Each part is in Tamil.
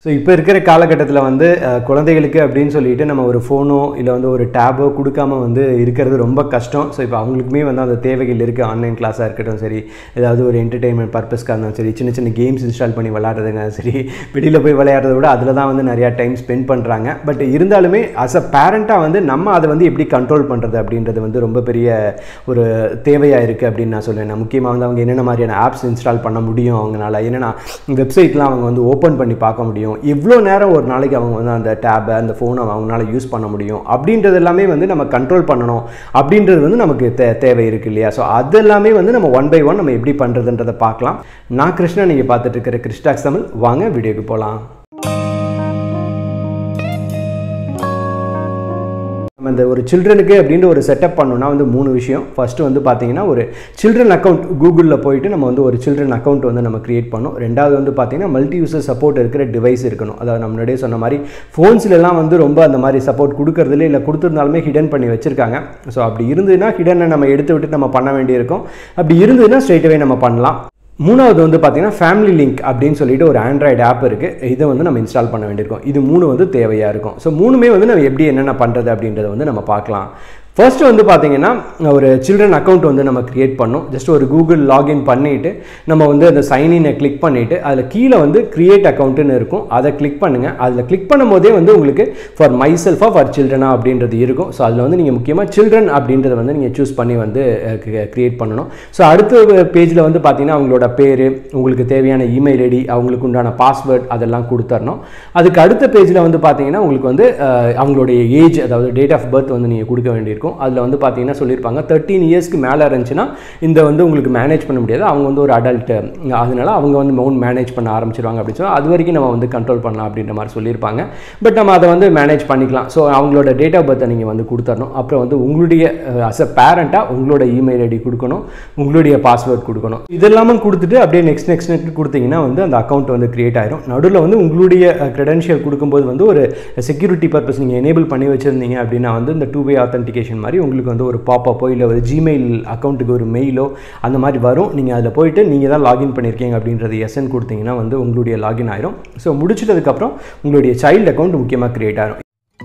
ஸோ இப்போ இருக்கிற காலகட்டத்தில் வந்து அஹ், குழந்தைகளுக்கு அப்படின்னு சொல்லிட்டு நம்ம ஒரு ஃபோனோ இல்லை வந்து ஒரு டேபோ கொடுக்காம வந்து இருக்கிறது ரொம்ப கஷ்டம் ஸோ இப்போ அவங்களுக்குமே வந்து அந்த தேவைகள் இருக்குது ஆன்லைன் கிளாஸாக இருக்கட்டும் சரி ஏதாவது ஒரு என்டர்டெயின்மெண்ட் பர்பஸ்க்காக இருந்தாலும் சரி சின்ன சின்ன கேம்ஸ் இன்ஸ்டால் பண்ணி விளையாடுறதுங்க சரி வெளியில் போய் விளையாடுறத விட அதில் தான் வந்து நிறையா டைம் ஸ்பெண்ட் பண்ணுறாங்க பட் இருந்தாலுமே அஸ் அ பேரண்ட்டாக வந்து நம்ம அதை வந்து எப்படி கண்ட்ரோல் பண்ணுறது அப்படின்றது வந்து ரொம்ப பெரிய ஒரு தேவையாக இருக்குது அப்படின்னு நான் சொல்லுவேன் முக்கியமாக வந்து அவங்க என்னென்ன மாதிரியான ஆப்ஸ் இன்ஸ்டால் பண்ண முடியும் அவங்களால என்னென்ன வெப்சைட்லாம் அவங்க வந்து ஓப்பன் பண்ணி பார்க்க முடியும் எவ்வளோ நேரம் ஒரு நாளைக்கு அவங்க வந்து அந்த டேபை அந்த ஃபோனை அவங்களால யூஸ் பண்ண முடியும் அப்படின்றது எல்லாமே வந்து நம்ம கண்ட்ரோல் பண்ணணும் அப்படின்றது வந்து நமக்கு தே தேவை இருக்கு இல்லையா ஸோ அது எல்லாமே வந்து நம்ம ஒன் பை ஒன் நம்ம எப்படி பண்ணுறதுன்றதை பார்க்கலாம் நான் கிருஷ்ணா நீங்கள் பார்த்துட்டு இருக்கிற கிறிஸ்டாக்ஸ் தமிழ் வாங்க வீடியோக்கு போகலாம் நம்ம இந்த ஒரு சில்ட்ரனுக்கு அப்படின்ற ஒரு செட்டப் பண்ணணும்னா வந்து மூணு விஷயம் ஃபஸ்ட்டு வந்து பார்த்தீங்கன்னா ஒரு சில்ட்ரன் அக்கௌண்ட் கூகுளில் போயிட்டு நம்ம வந்து ஒரு சில்ட்ரன் அக்கௌண்ட் வந்து நம்ம கிரியேட் பண்ணணும் ரெண்டாவது வந்து பார்த்தீங்கன்னா மல்டி யூசர் சப்போர்ட் இருக்கிற டிவைஸ் இருக்கணும் அதாவது நம்ம முன்னாடியே சொன்ன மாதிரி ஃபோன்ஸ்லலாம் வந்து ரொம்ப அந்த மாதிரி சப்போர்ட் கொடுக்கறதுல இல்லை கொடுத்துருந்தாலுமே ஹிடன் பண்ணி வச்சிருக்காங்க ஸோ அப்படி இருந்ததுன்னா ஹிடனை நம்ம எடுத்து விட்டு நம்ம பண்ண வேண்டியிருக்கும் அப்படி இருந்ததுன்னா ஸ்ட்ரெயிட்டவே நம்ம பண்ணலாம் மூணாவது வந்து பார்த்தீங்கன்னா ஃபேமிலி லிங்க் அப்படின்னு சொல்லிட்டு ஒரு ஆண்ட்ராய்டு ஆப் இருக்குது இதை வந்து நம்ம இன்ஸ்டால் பண்ண வேண்டியிருக்கும் இது மூணு வந்து தேவையாக இருக்கும் ஸோ மூணுமே வந்து நம்ம எப்படி என்னென்ன பண்ணுறது அப்படின்றத வந்து நம்ம பார்க்கலாம் ஃபர்ஸ்ட் வந்து பார்த்தீங்கன்னா ஒரு சில்ட்ரன் அக்கௌண்ட் வந்து நம்ம கிரியேட் பண்ணோம் ஜஸ்ட் ஒரு கூகுள் லாகின் பண்ணிவிட்டு நம்ம வந்து அந்த சைன்இனை கிளிக் பண்ணிவிட்டு அதில் கீழே வந்து கிரியேட் அக்கௌண்ட்டுன்னு இருக்கும் அதை கிளிக் பண்ணுங்கள் அதில் கிளிக் பண்ணும் போதே வந்து உங்களுக்கு ஃபார் மை செல்ஃபாக ஃபார் சில்ட்ரனா அப்படின்றது இருக்கும் ஸோ அதில் வந்து நீங்கள் முக்கியமாக சில்ட்ரன் அப்படின்றத வந்து நீங்கள் சூஸ் பண்ணி வந்து கிரியேட் பண்ணணும் ஸோ அடுத்த பேஜில் வந்து பார்த்தீங்கன்னா அவங்களோட பேர் உங்களுக்கு தேவையான இமெயில் ஐடி அவங்களுக்கு உண்டான பாஸ்வேர்ட் அதெல்லாம் கொடுத்துடணும் அதுக்கு அடுத்த பேஜில் வந்து பார்த்தீங்கன்னா உங்களுக்கு வந்து அஹ், அவங்களுடைய ஏஜ் அதாவது டேட் ஆஃப் பர்த் வந்து நீங்கள் கொடுக்க வேண்டியிருக்கும் அதில் வந்து பார்த்தீங்கன்னா சொல்லியிருப்பாங்க தேர்ட்டீன் இயர்ஸ்க்கு மேலே இருந்துச்சுன்னா இந்த வந்து உங்களுக்கு மேனேஜ் பண்ண முடியாது அவங்க வந்து ஒரு அடல்ட் அதனால அவங்க வந்து ஓன் மேனேஜ் பண்ண ஆரம்பிச்சிருவாங்க அப்படின்னு சொல்லி அது வரைக்கும் நம்ம வந்து கண்ட்ரோல் பண்ணலாம் அப்படின்ற மாதிரி சொல்லியிருப்பாங்க பட் நம்ம அதை வந்து மேனேஜ் பண்ணிக்கலாம் ஸோ அவங்களோட டேட் ஆஃப் பர்த்தை நீங்கள் வந்து கொடுத்துடணும் அப்புறம் வந்து உங்களுடைய அஸ் அ பேரண்ட்டாக உங்களோட இமெயில் ஐடி கொடுக்கணும் உங்களுடைய பாஸ்வேர்ட் கொடுக்கணும் இதெல்லாமும் கொடுத்துட்டு அப்படியே நெக்ஸ்ட் நெக்ஸ்ட் நெக்ஸ்ட் கொடுத்தீங்கன்னா வந்து அந்த அக்கௌண்ட் வந்து கிரியேட் ஆயிரும் நடுவில் வந்து உங்களுடைய கிரெடென்ஷியல் கொடுக்கும்போது வந்து ஒரு செக்யூரிட்டி பர்பஸ் நீங்கள் எனேபிள் பண்ணி வச்சுருந்தீங்க அப்படின்னா வந்து இந்த டூ வே ஆத்தன்டிகேஷன் மாதிரி உங்களுக்கு வந்து ஒரு பாப்பப்போ இல்லை ஒரு ஜிமெயில் அக்கௌண்ட்டுக்கு ஒரு மெயிலோ அந்த மாதிரி வரும் நீங்கள் அதில் போயிட்டு நீங்கள் தான் லாகின் பண்ணியிருக்கீங்க அப்படின்றது எஸ்என் கொடுத்தீங்கன்னா வந்து உங்களுடைய லாகின் ஆயிரும் ஸோ முடிச்சிட்டதுக்கப்புறம் உங்களுடைய சைல்டு அக்கௌண்ட் முக்கியமாக கிரியேட் ஆயிரும்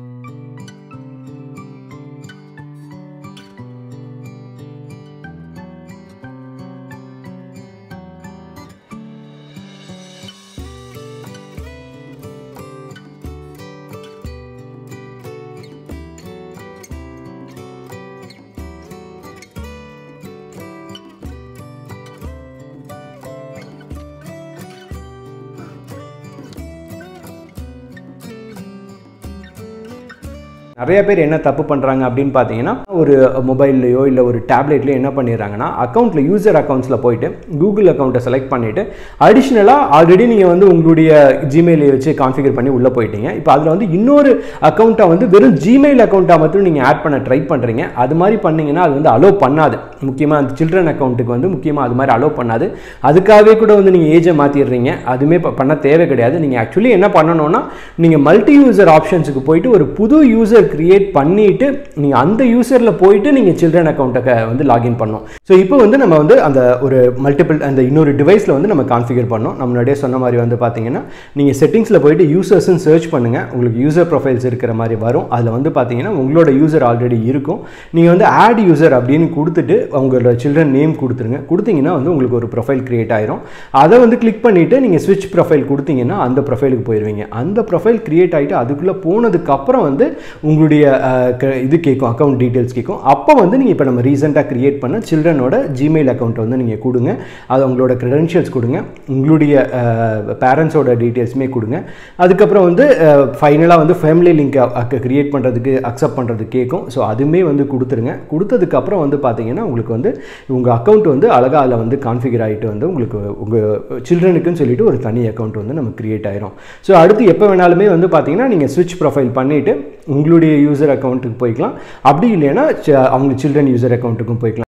நிறைய பேர் என்ன தப்பு பண்ணுறாங்க அப்படின்னு பார்த்தீங்கன்னா ஒரு மொபைல்லையோ இல்லை ஒரு டேப்லெட்லையோ என்ன பண்ணிடுறாங்கன்னா அக்கௌண்ட்டில் யூசர் அக்கௌண்ட்ஸில் போயிட்டு கூகுள் அக்கௌண்ட்டை செலக்ட் பண்ணிவிட்டு அடிஷ்னலாக ஆல்ரெடி நீங்கள் வந்து உங்களுடைய ஜிமெயிலை வச்சு கான்ஃபிகர் பண்ணி உள்ளே போயிட்டீங்க இப்போ அதில் வந்து இன்னொரு அக்கௌண்ட்டை வந்து வெறும் ஜிமெயில் அக்கௌண்ட்டாக மட்டும் நீங்கள் ஆட் பண்ண ட்ரை பண்ணுறீங்க அது மாதிரி பண்ணீங்கன்னா அது வந்து அலோவ் பண்ணாது முக்கியமாக அந்த சில்ட்ரன் அக்கௌண்ட்டுக்கு வந்து முக்கியமாக அது மாதிரி அலோவ் பண்ணாது அதுக்காகவே கூட வந்து நீங்கள் ஏஜை மாற்றிடுறீங்க அதுவுமே ப- பண்ண தேவை கிடையாது நீங்கள் ஆக்சுவலி என்ன பண்ணணும்னா நீங்கள் மல்டி யூசர் ஆப்ஷன்ஸுக்கு போயிட்டு ஒரு புது யூசர் கிரியேட் பண்ணிட்டு நீங்கள் அந்த யூசரில் போயிட்டு நீங்கள் சில்ட்ரன் அக்கௌண்ட்டை வந்து லாகின் பண்ணணும் ஸோ இப்போ வந்து நம்ம வந்து அந்த ஒரு மல்டிபிள் அந்த இன்னொரு டிவைஸில் வந்து நம்ம கான்ஃபிகர் பண்ணோம் நம்ம முன்னாடியே சொன்ன மாதிரி வந்து பார்த்தீங்கன்னா நீங்கள் செட்டிங்ஸில் போயிட்டு யூசர்ஸ்னு சர்ச் பண்ணுங்கள் உங்களுக்கு யூசர் ப்ரொஃபைல்ஸ் இருக்கிற மாதிரி வரும் அதில் வந்து பார்த்தீங்கன்னா உங்களோட யூசர் ஆல்ரெடி இருக்கும் நீங்கள் வந்து ஆட் யூசர் அப்படின்னு கொடுத்துட்டு உங்களோட சில்ட்ரன் நேம் கொடுத்துருங்க கொடுத்தீங்கன்னா வந்து உங்களுக்கு ஒரு ப்ரொஃபைல் கிரியேட் ஆயிரும் அதை வந்து கிளிக் பண்ணிவிட்டு நீங்கள் ஸ்விட்ச் ப்ரொஃபைல் கொடுத்தீங்கன்னா அந்த ப்ரொஃபைலுக்கு போயிடுவீங்க அந்த ப்ரொஃபைல் கிரியேட் ஆகிட்டு அதுக்குள்ளே போனதுக்கப்புறம் வந்து உங்களுடைய அஹ், க- இது கேட்கும் அக்கௌண்ட் டீட்டெயில்ஸ் கேட்கும் அப்போ வந்து நீங்கள் இப்போ நம்ம ரீசெண்டாக கிரியேட் பண்ண சில்ட்ரனோட ஜிமெயில் அக்கௌண்ட்டை வந்து நீங்கள் கொடுங்க அது உங்களோட க்ரெடென்ஷியல்ஸ் கொடுங்க உங்களுடைய பேரண்ட்ஸோட டீட்டெயில்ஸுமே கொடுங்க அதுக்கப்புறம் வந்து ஃபைனலாக வந்து ஃபேமிலி லிங்க் கிரியேட் பண்ணுறதுக்கு அக்செப்ட் பண்ணுறதுக்கு கேட்கும் ஸோ அதுவுமே வந்து கொடுத்துருங்க கொடுத்ததுக்கப்புறம் வந்து பார்த்தீங்கன்னா உங்களுக்கு வந்து உங்கள் அக்கௌண்ட் வந்து அழகாக அதில் வந்து கான்ஃபிகர் ஆகிட்டு வந்து உங்களுக்கு உங்கள் சில்ட்ரனுக்குன்னு சொல்லிட்டு ஒரு தனி அக்கௌண்ட் வந்து நம்ம கிரியேட் ஆயிரும் ஸோ அடுத்து எப்போ வேணாலுமே வந்து பார்த்தீங்கன்னா நீங்கள் ஸ்விட்ச் ப்ரொஃபைல் பண்ணிவிட்டு உங்களுடைய யூசர் அக்கௌண்ட்டுக்கு போய்க்கலாம் அப்படி இல்லைன்னா சி- அவங்க சில்ட்ரன் யூசர் அக்கௌண்ட்டுக்கும் போய்க்கலாம்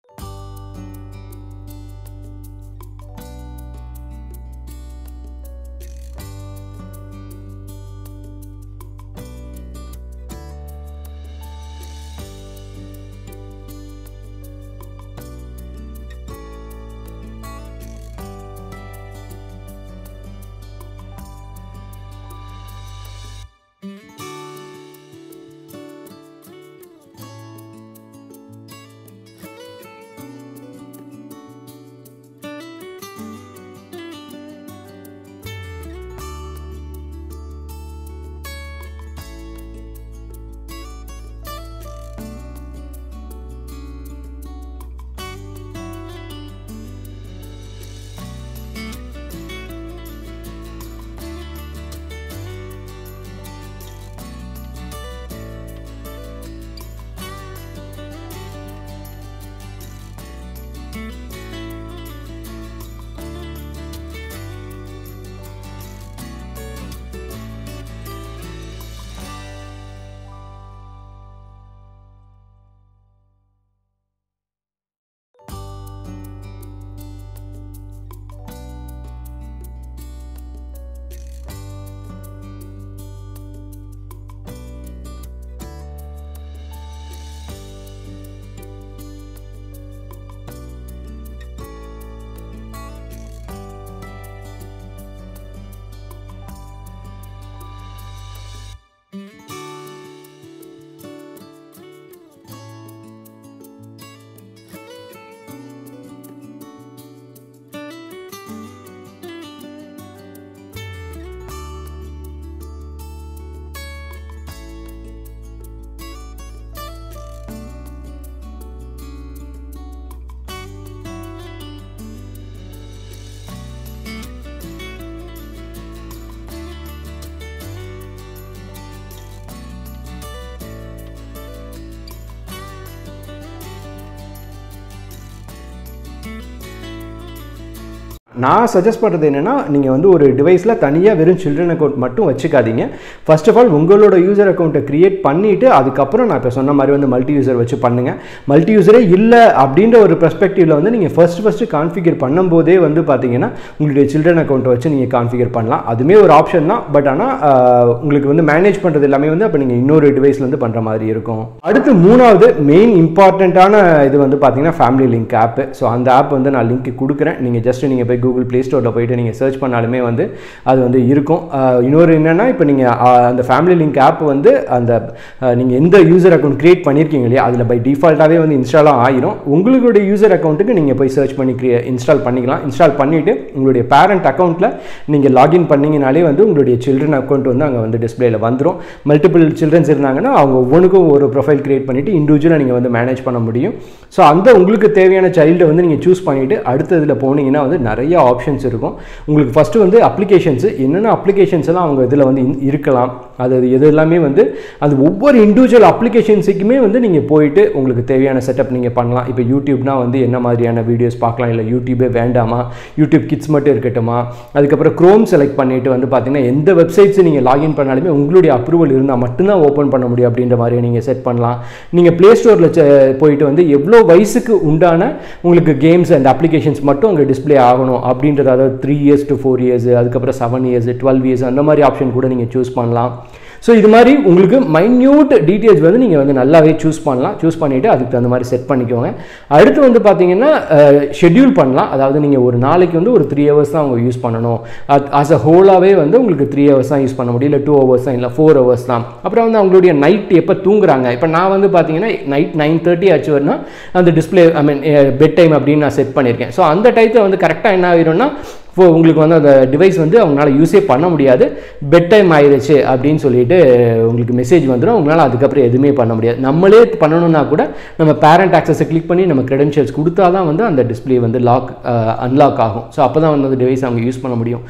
நான் சஜஸ்ட் பண்ணுறது என்னென்னா நீங்கள் வந்து ஒரு டிவைஸில் தனியாக வெறும் சில்ட்ரன் அக்கௌண்ட் மட்டும் வச்சுக்காதீங்க ஃபர்ஸ்ட் ஆஃப் ஆல் உங்களோட யூசர் அக்கௌண்ட்டை க்ரியேட் பண்ணிவிட்டு அதுக்கப்புறம் நான் இப்போ சொன்ன மாதிரி வந்து மல்டி யூசர் வச்சு பண்ணுங்கள் மல்டி யூசரே இல்லை அப்படின்ற ஒரு பெர்ஸ்பெக்டிவில் வந்து நீங்கள் ஃபர்ஸ்ட் ஃபஸ்ட்டு கான்ஃபிகர் பண்ணும்போதே வந்து பார்த்தீங்கன்னா உங்களுடைய சில்ட்ரன் அக்கௌண்ட்டை வச்சு நீங்கள் கான்ஃபிகர் பண்ணலாம் அதுவுமே ஒரு ஆப்ஷன் தான் பட் ஆனால் உங்களுக்கு வந்து மேனேஜ் பண்ணுறது எல்லாமே வந்து அப்போ நீங்கள் இன்னொரு டிவைஸ்லேருந்து பண்ணுற மாதிரி இருக்கும் அடுத்து மூணாவது மெயின் இம்பார்ட்டண்ட்டான இது வந்து பார்த்தீங்கன்னா ஃபேமிலி லிங்க் ஆப் ஸோ அந்த ஆப் வந்து நான் லிங்க் கொடுக்குறேன் நீங்கள் ஜஸ்ட் நீங்கள் போய் கூகுள் ப்ளே ஸ்டோரில் போயிட்டு நீங்கள் சர்ச் பண்ணாலுமே வந்து அது வந்து இருக்கும் அஹ் இன்னொரு என்னென்னா இப்போ நீங்கள் அந்த ஃபேமிலி லிங்க் ஆப் வந்து அந்த நீங்கள் எந்த யூசர் அக்கௌண்ட் க்ரியேட் பண்ணியிருக்கீங்க இல்லையா அதில் பை டிஃபால்ட்டாகவே வந்து இன்ஸ்டாலாக ஆயிரும் உங்களுடைய யூசர் அக்கௌண்ட்டுக்கு நீங்கள் போய் சர்ச் பண்ணி க்ரியே இன்ஸ்டால் பண்ணிக்கலாம் இன்ஸ்டால் பண்ணிவிட்டு உங்களுடைய பேரண்ட் அக்கௌண்ட்டில் நீங்கள் லாகின் பண்ணீங்கனாலே வந்து உங்களுடைய சில்ட்ரன் அக்கௌண்ட் வந்து அங்கே வந்து டிஸ்பிளேல வந்துடும் மல்டிபிள் சில்ட்ரன்ஸ் இருந்தாங்கன்னா அவங்க ஒவ்வொன்றுக்கும் ஒரு ப்ரொஃபைல் கிரியேட் பண்ணிவிட்டு இண்டிவிஜுவலாக நீங்கள் வந்து மேனேஜ் பண்ண முடியும் ஸோ அந்த உங்களுக்கு தேவையான சைல்டை வந்து நீங்கள் சூஸ் பண்ணிவிட்டு அடுத்ததில் போனீங்கன்னா வந்து நிறைய ஆப்ஷன்ஸ் இருக்கும் உங்களுக்கு ஃபஸ்ட்டு வந்து அப்ளிகேஷன்ஸ் என்னென்ன அப்ளிகேஷன்ஸ் எல்லாம் அவங்க இதில் வந்து இன்- இருக்கலாம் அது அது எது எல்லாமே வந்து அது ஒவ்வொரு இண்டிவிஜுவல் அப்ளிகேஷன்ஸுக்குமே வந்து நீங்கள் போயிட்டு உங்களுக்கு தேவையான செட்டப் நீங்கள் பண்ணலாம் இப்போ யூடியூப்னா வந்து என்ன மாதிரியான வீடியோஸ் பார்க்கலாம் இல்லை யூடியூபே வேண்டாமா யூடியூப் கிட்ஸ் மட்டும் இருக்கட்டுமா அதுக்கப்புறம் க்ரோம் செலக்ட் பண்ணிட்டு வந்து பார்த்தீங்கன்னா எந்த வெப்சைட்ஸ் நீங்கள் லாகின் பண்ணாலுமே உங்களுடைய அப்ரூவல் இருந்தால் மட்டும்தான் ஓப்பன் பண்ண முடியும் அப்படின்ற மாதிரி நீங்கள் செட் பண்ணலாம் நீங்கள் ப்ளே ஸ்டோரில் போயிட்டு வந்து எவ்வளோ வயசுக்கு உண்டான உங்களுக்கு கேம்ஸ் அண்ட் அப்ளிகேஷன்ஸ் மட்டும் அங்கே டிஸ்ப்ளே ஆகணும் அப்படின்றது அதாவது three years to four years அதுக்கப்புறம் செவன் இயர்ஸ் டுவெல் இயர்ஸ் அந்த மாதிரி ஆப்ஷன் கூட நீங்கள் சூஸ் பண்ணலாம் ஸோ இது மாதிரி உங்களுக்கு மைன்யூட் டீட்டெயில்ஸ் வந்து நீங்கள் வந்து நல்லாவே சூஸ் பண்ணலாம் சூஸ் பண்ணிவிட்டு அதுக்கு தகுந்த மாதிரி செட் பண்ணிக்கோங்க அடுத்து வந்து பார்த்தீங்கன்னா ஷெட்யூல் பண்ணலாம் அதாவது நீங்கள் ஒரு நாளைக்கு வந்து ஒரு த்ரீ ஹவர்ஸ் தான் அவங்க யூஸ் பண்ணணும் ஆஸ் அ ஹோலாகவே வந்து உங்களுக்கு த்ரீ ஹவர்ஸ் தான் யூஸ் பண்ண முடியும் இல்லை டூ ஹவர்ஸ் தான் இல்லை ஃபோர் ஹவர்ஸ் தான் அப்புறம் வந்து அவங்களுடைய நைட் எப்போ தூங்குறாங்க இப்போ நான் வந்து பார்த்தீங்கன்னா நைட் நைன் தேர்ட்டி ஆச்சு வரனா அந்த display I mean bed time அப்படின்னு நான் செட் பண்ணியிருக்கேன் ஸோ அந்த டயத்தில் வந்து கரெக்டாக என்ன ஆகிரும்னா இப்போ உங்களுக்கு வந்து அந்த டிவைஸ் வந்து அவங்களால யூஸே பண்ண முடியாது பெட் டைம் ஆயிருச்சு அப்படின்னு சொல்லிட்டு உங்களுக்கு மெசேஜ் வந்துடும் உங்களால் அதுக்கப்புறம் எதுவுமே பண்ண முடியாது நம்மளே பண்ணணும்னா கூட நம்ம பேரண்ட் ஆக்சஸை கிளிக் பண்ணி நம்ம credentials கொடுத்தா தான் வந்து அந்த டிஸ்ப்ளே வந்து லாக் அன்லாக் ஆகும் ஸோ அப்போ தான் வந்து அந்த டிவைஸ் அவங்க யூஸ் பண்ண முடியும்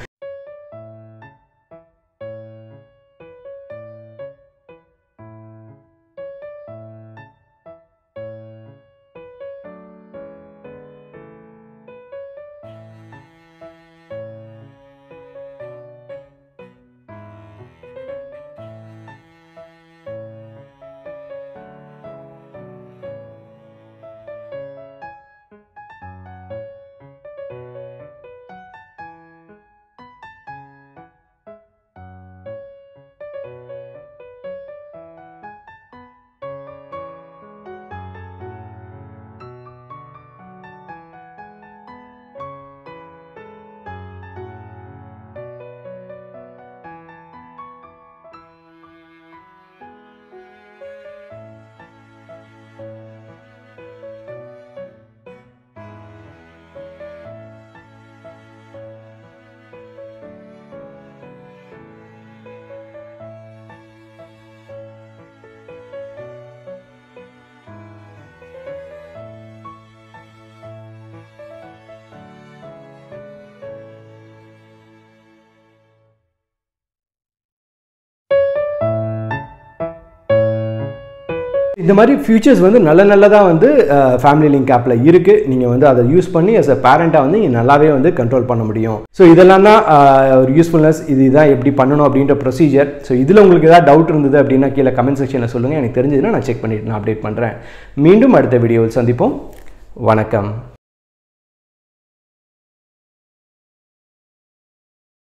இந்த மாதிரி ஃபியூச்சர்ஸ் வந்து நல்ல நல்லதாக வந்து ஃபேமிலி லிங்க் ஆப்பில் இருக்குது நீங்கள் வந்து அதை யூஸ் பண்ணி as a பேரண்ட்டாக வந்து நீங்கள் நல்லாவே வந்து கண்ட்ரோல் பண்ண முடியும் ஸோ இதெல்லாம் தான் அஹ், ஒரு யூஸ்ஃபுல்னஸ் இது இதான் எப்படி பண்ணணும் அப்படின்ற ப்ரொசீஜர் ஸோ இதில் உங்களுக்கு ஏதாவது டவுட் இருந்தது அப்படின்னா கீழே கமெண்ட் செக்ஷனில் சொல்லுங்கள் எனக்கு தெரிஞ்சதுன்னா நான் செக் பண்ணிட்டு நான் அப்டேட் பண்ணுறேன் மீண்டும் அடுத்த வீடியோவில் சந்திப்போம் வணக்கம்